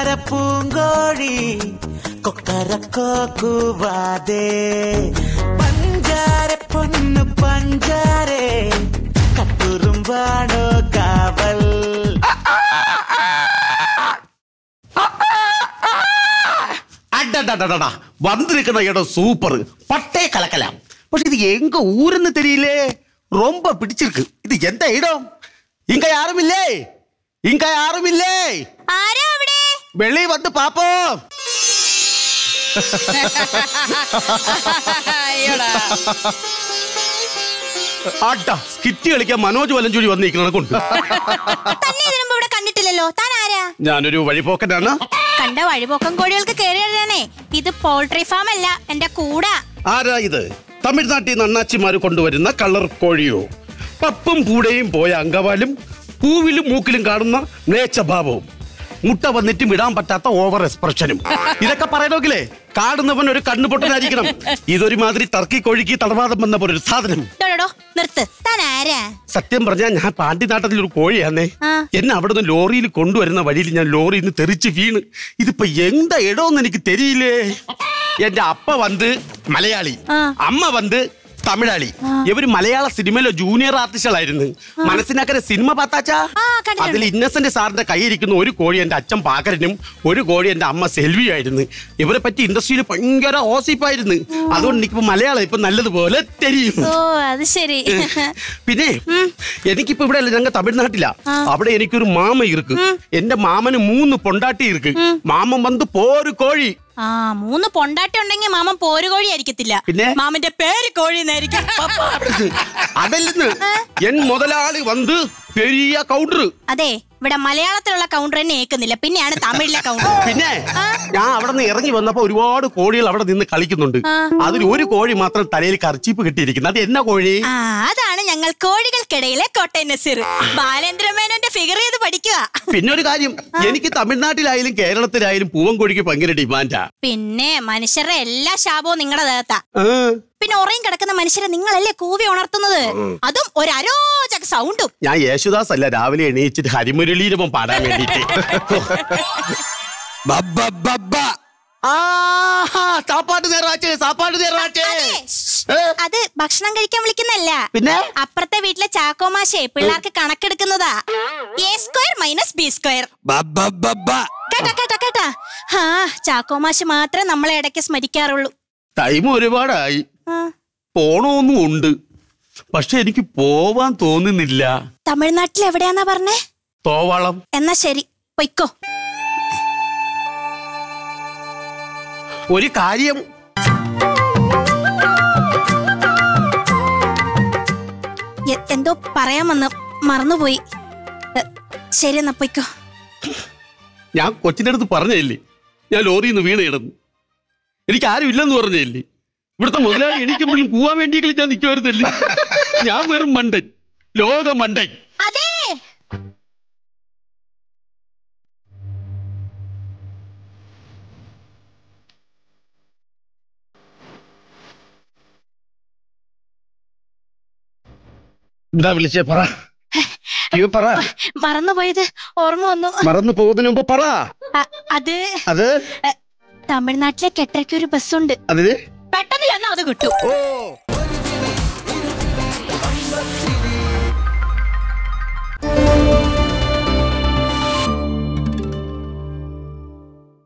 പൂങ്കോഴി കൊക്കരക്കോ കൂവാതെ പഞ്ചാര പൊന്നു പഞ്ചാരെ കട്ടുറുമ്പാണോ കാവൽ அடடடடடா வந்திருக்கிற இடம் சூப்பர் பட்டே கலக்கலாம் பட் இது எங்க ஊருன்னு தெரியலே ரொம்ப பிடிச்சிருக்கு இது எந்த இடம் இங்க யாரும் இல்லே இங்க யாரும் இல்லே ആരാ അവിടെ வெளியே வந்து பாப்போம் ആട്ടാ സ്കിറ്റ് കളിക്കാൻ മനോജ് വലഞ്ചൂരി വന്നിരിക്കണ കൊണ്ട് തന്നെ ഇതിനു മുമ്പ് ഇവിടെ കണ്ടിട്ടില്ലല്ലോ താൻ ആരാ ഞാനൊരു വഴിപോക്കനാണ് കണ്ട വഴിപോക്കം കോഴികൾക്ക് കയറി എഴുതാനേ ഇത് പോൾട്രി ഫാം അല്ല എന്റെ കൂടാ ആരാ ഇത് തമിഴ്നാട്ടിൽ നിന്ന് അണ്ണാച്ചിമാര് കൊണ്ടുവരുന്ന കളർ കോഴിയോ പപ്പും പൂടയും പോയ അങ്കവാലും പൂവിലും മൂക്കിലും കാണുന്ന മ്ലേച്ഛഭാവവും മുട്ട വന്നിട്ടും ഇടാൻ പറ്റാത്ത ഓവർ എക്സ്പ്രഷനും ഇതൊക്കെ പറയണമെങ്കിലേ കാണുന്നവൻ ഒരു കണ്ണുപൊട്ടനായിരിക്കണം ഇതൊരുമാതിരി ടർക്കി കോഴിക്ക് തടവാദം വന്ന പോലെ ഒരു സാധനം ഡോടോ നിർത്ത് താൻ ആരാ സത്യം പറഞ്ഞാൽ ഞാൻ പാണ്ടിനാട്ടത്തിൽ ഒരു കോഴിയാന്നേ ആ. എന്നെ അവിടെ നിന്ന് ലോറിയിൽ കൊണ്ടുവരുന്ന വഴിയിൽ ഞാൻ ലോറിയിൽ നിന്ന് തെറിച്ച് വീണ് ഇതിപ്പോ എന്താ ഇടമെന്ന് എനിക്ക് തെരിയില്ലേ എന്റെ അപ്പ വന്ന് മലയാളി ആ. അമ്മ വന്ന് തമിഴാളി ഇവര് മലയാള സിനിമയിലെ ജൂനിയർ ആർട്ടിസ്റ്റുകളായിരുന്നു മനസ്സിനാക്കര സിനിമ പാത്താച്ചാ ആ, കണ്ടിട്ടുണ്ട്. അതിൽ ഇന്നസെന്റ് സാറിന്റെ കയ്യിരിക്കുന്ന ഒരു കോഴി എന്റെ അച്ഛൻ പാക്കരനും ഒരു കോഴി എന്റെ അമ്മ സെൽവിയായിരുന്നു ഇവരെ പറ്റി ഇൻഡസ്ട്രിയിൽ ഭയങ്കര ഓസിപ്പായിരുന്നു അതുകൊണ്ട് എനിക്കിപ്പോ മലയാളം ഇപ്പൊ നല്ലതുപോലെ തെരിയും ഓ അത് ശരി പിന്നെ എനിക്കിപ്പോ ഇവിടെ അല്ല ഞങ്ങൾ തമിഴ്നാട്ടിലാ അവിടെ എനിക്കൊരു മാമ ഇருக்கு എന്റെ മാമന് മൂന്ന് പൊണ്ടാട്ടി ഇருக்கு മാമൻ വന്ന് പോരു കോഴി ആ മൂന്ന് പൊണ്ടാട്ടി ഉണ്ടെങ്കിൽ മാമൻ പോരുകോഴി ആയിരിക്കത്തില്ല പിന്നെ? മാമന്റെ പേര് കോഴി എന്നായിരിക്കും അതല്ലെന്ന് എൻ മുതലാളി വന്ന് പെരിയ കൗണ്ടർ അതെ ഇവിടെ മലയാളത്തിലുള്ള കൗണ്ടർ തന്നെ ഏക്കുന്നില്ല പിന്നെയാണ് തമിഴിലെ കൗണ്ടർ പിന്നെ ഞാൻ അവിടെ നിന്ന് ഇറങ്ങി വന്നപ്പോ ഒരുപാട് കോഴികൾ അവിടെ നിന്ന് കളിക്കുന്നുണ്ട് അതിൽ ഒരു കോഴി മാത്രം തലയിൽ കർച്ചീപ്പ് കിട്ടിയിരിക്കുന്നു അത് എന്നാ കോഴി ആ അതാണ് ഞങ്ങൾ കോഴികൾക്കിടയിലെ കോട്ടയം നസീർ ബാലേന്ദ്രമേനോന്റെ ഫിഗർ ചെയ്ത് പഠിക്കുക പിന്നെ ഒരു കാര്യം എനിക്ക് തമിഴ്നാട്ടിലായാലും കേരളത്തിലായാലും പൂവൻ കോഴിക്ക് ഭയങ്കര ഡിമാൻഡാ പിന്നെ മനുഷ്യരുടെ എല്ലാ ശാപവും നിങ്ങളുടെ ദേഹത്താ ആ, പിന്നെ ഉറയും കിടക്കുന്ന മനുഷ്യരെ നിങ്ങളല്ലേ കൂവി ഉണർത്തുന്നത് അതും ഒരു അരോചക സൗണ്ടും ഞാൻ യേശുദാസ് അല്ല രാവിലെ എണീച്ചിട്ട് ഹരിമുരളീരവം പാടാൻ വേണ്ടിട്ട് സാപ്പാട്ട് നേരാച്ചേ സാപ്പാട്ട് നേരാച്ചേ അതെ, ഏ? അത് ഭക്ഷണം കഴിക്കാൻ വിളിക്കുന്നല്ല പിന്നെ അപ്പുറത്തെ വീട്ടിലെ ചാക്കോമാശേ പിള്ളേർക്ക് കണക്കെടുക്കുന്നതാ A square minus B square കേട്ടാ കേട്ടാ കേട്ടാ ആ ചാക്കോമാശ് മാത്രമേ നമ്മളെ ഇടയ്ക്ക് സ്മരിക്കാറുള്ളൂ ടൈം ഒരുപാടായി ആ, പോണോന്നും ഉണ്ട് പക്ഷെ എനിക്ക് പോവാൻ തോന്നുന്നില്ല തമിഴ്നാട്ടിൽ എവിടെയാന്നാ പറഞ്ഞേ തോവളം എന്നാ ശരി പൊയ്ക്കോ ഒരു കാര്യം എ- എന്തോ പറയാമെന്ന് മറന്നുപോയി എ, ശരി എന്നാ പൊയ്ക്കോ ഞാൻ കൊച്ചിൻ്റെ അടുത്ത് പറഞ്ഞില്ലേ ഞാൻ ലോറിയിൽ നിന്ന് വീണ് കിടന്നു എനിക്ക് ആരും ഇല്ലെന്ന് പറഞ്ഞില്ലേ ഇവിടുത്തെ മുതലാളി എനിക്കെപ്പോഴും പോവാൻ വേണ്ടിയെങ്കിലും ഞാൻ നിൽക്കുമായിരുന്നില്ല ഞാൻ വെറും മണ്ടൻ ലോക മണ്ടൻ അതെ എന്താ വിളിച്ചേ പറ അയ്യോ പറ മറന്നുപോയത് ഓർമ്മ വന്നു മറന്നു പോകുന്നതിന് മുമ്പ് പറ അ- അത് അത് എ, തമിഴ്നാട്ടിലെ കെട്ടയ്ക്ക് ഒരു ബസ്സുണ്ട് അതിന് പെട്ടെന്ന് ചെന്നാ അത് കിട്ടും ഓ